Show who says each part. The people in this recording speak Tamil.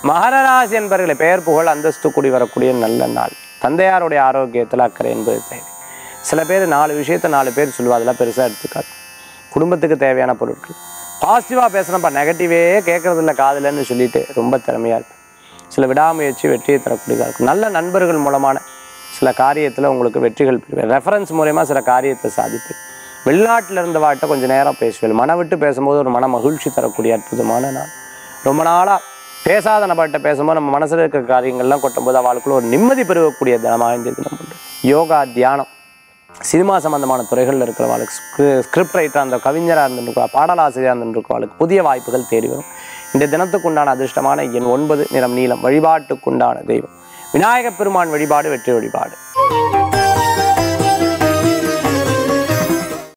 Speaker 1: மகர ராசி என்பர்களை பெயர் புகழ் அந்தஸ்து கூடி வரக்கூடிய நல்ல நாள் தந்தையாருடைய ஆரோக்கியத்தில் அக்கறை என்பது தேவை சில பேர் நாலு விஷயத்த நாலு பேர் சொல்லுவா அதெல்லாம் பெருசாக எடுத்துக்காது குடும்பத்துக்கு தேவையான பொருட்கள் பாசிட்டிவாக பேசுகிறப்ப நெகட்டிவே கேட்கறது இல்லை காதலன்னு சொல்லிட்டு ரொம்ப திறமையாக இருப்பேன் சில விடாமுயற்சி வெற்றியை தரக்கூடியதாக இருக்கும் நல்ல நண்பர்கள் மூலமான சில காரியத்தில் உங்களுக்கு வெற்றிகள் பெறுவேன் ரெஃபரன்ஸ் மூலயமா சில காரியத்தை சாதிப்பேன் வெளிநாட்டில் இருந்த வாட்ட கொஞ்சம் நேரம் பேசுவேன் மன விட்டு பேசும்போது ஒரு மன மகிழ்ச்சி தரக்கூடிய அற்புதமான நாள் ரொம்ப நாளாக பேசாத நபர்கிட்ட பேசும்போது நம்ம மனசில் இருக்கிற காரியங்கள்லாம் கொட்டும்போது அவளுக்குள்ள ஒரு நிம்மதி பெருகக்கூடிய தினமாக இந்த தினம் உண்டு யோகா தியானம் சினிமா சம்பந்தமான துறைகளில் இருக்கிறவங்களுக்கு ஸ்கிரிப்ட் ரைட்டராக இருந்த கவிஞராக இருந்துருக்கா பாடலாசிரியராக இருந்துருக்கவளுக்கு புதிய வாய்ப்புகள் தேடி வரும் இந்த தினத்துக்கு உண்டான அதிர்ஷ்டமான எண் ஒன்பது நிறம் நீளம் வழிபாட்டுக்குண்டான தெய்வம் விநாயகப் பெருமான் வழிபாடு வெற்றி வழிபாடு